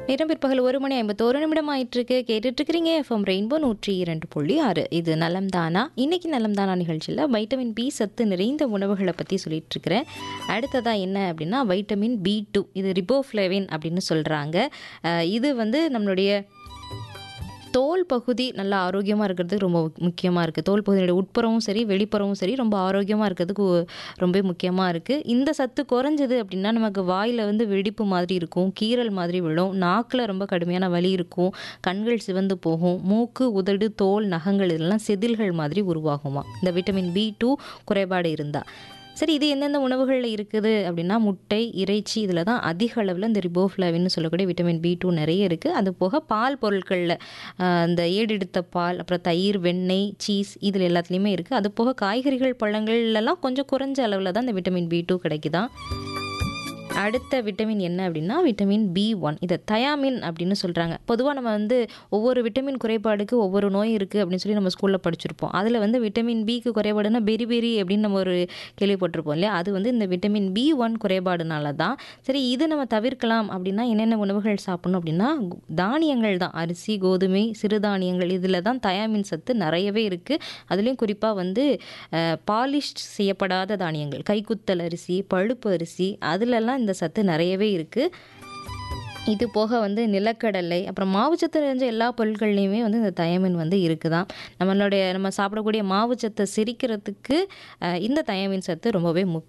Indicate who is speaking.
Speaker 1: நேரம் பிற்பகல் ஒரு மணி ஐம்பத்தோரு நிமிடம் ஆயிட்டிருக்கு கேட்டுட்டு இருக்கிறீங்க எஃப்எம் ரெயின்போ நூற்றி இரண்டு புள்ளி ஆறு இது நலம் தானா இன்னைக்கு நலம் தானா நிகழ்ச்சியில் வைட்டமின் பி சத்து நிறைந்த உணவுகளை பற்றி சொல்லிட்டு இருக்கிறேன் அடுத்ததாக என்ன அப்படின்னா வைட்டமின் பி டூ இது ரிபோஃப்ளேவின் அப்படின்னு சொல்கிறாங்க இது வந்து நம்மளுடைய தோல் பகுதி நல்லா ஆரோக்கியமாக இருக்கிறதுக்கு ரொம்ப முக்கியமாக இருக்குது தோல் பகுதியோட உட்புறமும் சரி வெளிப்புறமும் சரி ரொம்ப ஆரோக்கியமாக இருக்கிறதுக்கு ஒ- ரொம்ப முக்கியமாக இருக்குது இந்த சத்து குறைஞ்சது அப்படின்னா நமக்கு வாயில் வந்து வெடிப்பு மாதிரி இருக்கும் கீறல் மாதிரி விழும் நாக்கில் ரொம்ப கடுமையான வலி இருக்கும் கண்கள் சிவந்து போகும் மூக்கு உதடு தோல் நகங்கள் இதெல்லாம் செதில்கள் மாதிரி உருவாகுமா இந்த விட்டமின் பி டூ குறைபாடு இருந்தால் சரி இது எந்தெந்த உணவுகளில் இருக்குது அப்படின்னா முட்டை இறைச்சி இதில் தான் அதிக அளவில் இந்த ரிபோஃப்ளவின்னு சொல்லக்கூடிய விட்டமின் பி டூ நிறைய இருக்குது அது போக பால் பொருட்களில் இந்த ஏடெடுத்த பால் அப்புறம் தயிர் வெண்ணெய் சீஸ் இதில் எல்லாத்துலேயுமே இருக்குது அது போக காய்கறிகள் பழங்கள்லாம் கொஞ்சம் குறைஞ்ச அளவில் தான் இந்த விட்டமின் பி டூ கிடைக்குதான் அடுத்த விட்டமின் என்ன அப்படின்னா விட்டமின் பி ஒன் இதை தயாமின் அப்படின்னு சொல்கிறாங்க பொதுவாக நம்ம வந்து ஒவ்வொரு விட்டமின் குறைபாடுக்கு ஒவ்வொரு நோய் இருக்குது அப்படின்னு சொல்லி நம்ம ஸ்கூலில் படிச்சிருப்போம் அதில் வந்து விட்டமின் பிக்கு குறைபாடுனா பெரி பெரி அப்படின்னு நம்ம ஒரு கேள்விப்பட்டிருப்போம் இல்லையா அது வந்து இந்த விட்டமின் பி ஒன் குறைபாடுனால தான் சரி இது நம்ம தவிர்க்கலாம் அப்படின்னா என்னென்ன உணவுகள் சாப்பிடணும் அப்படின்னா கு- தானியங்கள் தான் அரிசி கோதுமை சிறுதானியங்கள் இதில் தான் தயாமின் சத்து நிறையவே இருக்குது அதுலேயும் குறிப்பாக வந்து பாலிஷ் செய்யப்படாத தானியங்கள் கைக்குத்தல் அரிசி பழுப்பு அரிசி அதிலெல்லாம் இந்த சத்து நிறையவே இருக்குது இது போக வந்து நிலக்கடலை அப்புறம் மாவுச்சத்து நிறைஞ்ச எல்லா பொருட்கள்லையுமே வந்து இந்த தயமின் வந்து இருக்குதான் நம்மளுடைய நம்ம சாப்பிடக்கூடிய மாவுச்சத்தை செரிக்கிறதுக்கு அஹ், இந்த தயமின் சத்து ரொம்பவே முக்கியம்